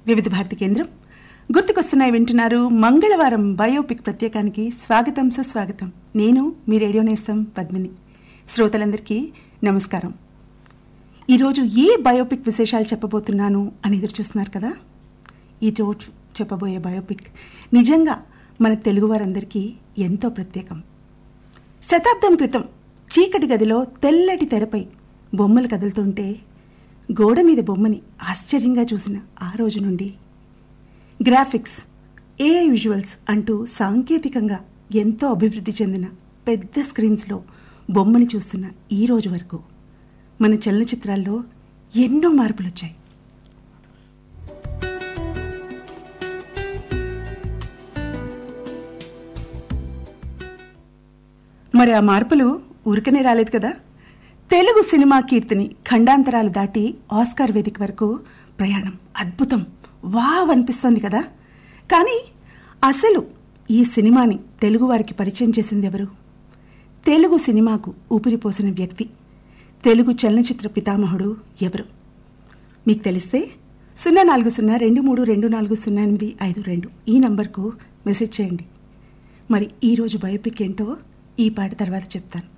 వివిధ భారతి కేంద్రం గుర్తుకొస్తున్నాయి వింటున్నారు మంగళవారం బయోపిక్ ప్రత్యేకానికి స్వాగతం సుస్వాగతం నేను మీ రేడియో నేస్తం పద్మిని శ్రోతలందరికీ నమస్కారం ఈరోజు ఏ బయోపిక్ విశేషాలు చెప్పబోతున్నాను అని ఎదురు చూస్తున్నారు కదా ఈరోజు చెప్పబోయే బయోపిక్ నిజంగా మన తెలుగు వారందరికీ ఎంతో ప్రత్యేకం శతాబ్దం క్రితం చీకటి గదిలో తెల్లటి తెరపై బొమ్మలు కదులుతుంటే గోడ మీద బొమ్మని ఆశ్చర్యంగా చూసిన ఆ రోజు నుండి గ్రాఫిక్స్ ఏఐ విజువల్స్ అంటూ సాంకేతికంగా ఎంతో అభివృద్ధి చెందిన పెద్ద స్క్రీన్స్లో బొమ్మని చూస్తున్న ఈ రోజు వరకు మన చలనచిత్రాల్లో ఎన్నో మార్పులు వచ్చాయి మరి ఆ మార్పులు ఊరికనే రాలేదు కదా తెలుగు సినిమా కీర్తిని ఖండాంతరాలు దాటి ఆస్కార్ వేదిక వరకు ప్రయాణం అద్భుతం వావ్ అనిపిస్తోంది కదా కానీ అసలు ఈ సినిమాని తెలుగు వారికి పరిచయం చేసింది ఎవరు తెలుగు సినిమాకు ఊపిరిపోసిన వ్యక్తి తెలుగు చలనచిత్ర పితామహుడు ఎవరు మీకు తెలిస్తే సున్నా నాలుగు సున్నా రెండు మూడు రెండు నాలుగు సున్నా ఎనిమిది ఐదు రెండు ఈ నంబర్కు మెసేజ్ చేయండి మరి ఈరోజు బయోపిక్ ఏంటో ఈ పాట తర్వాత చెప్తాను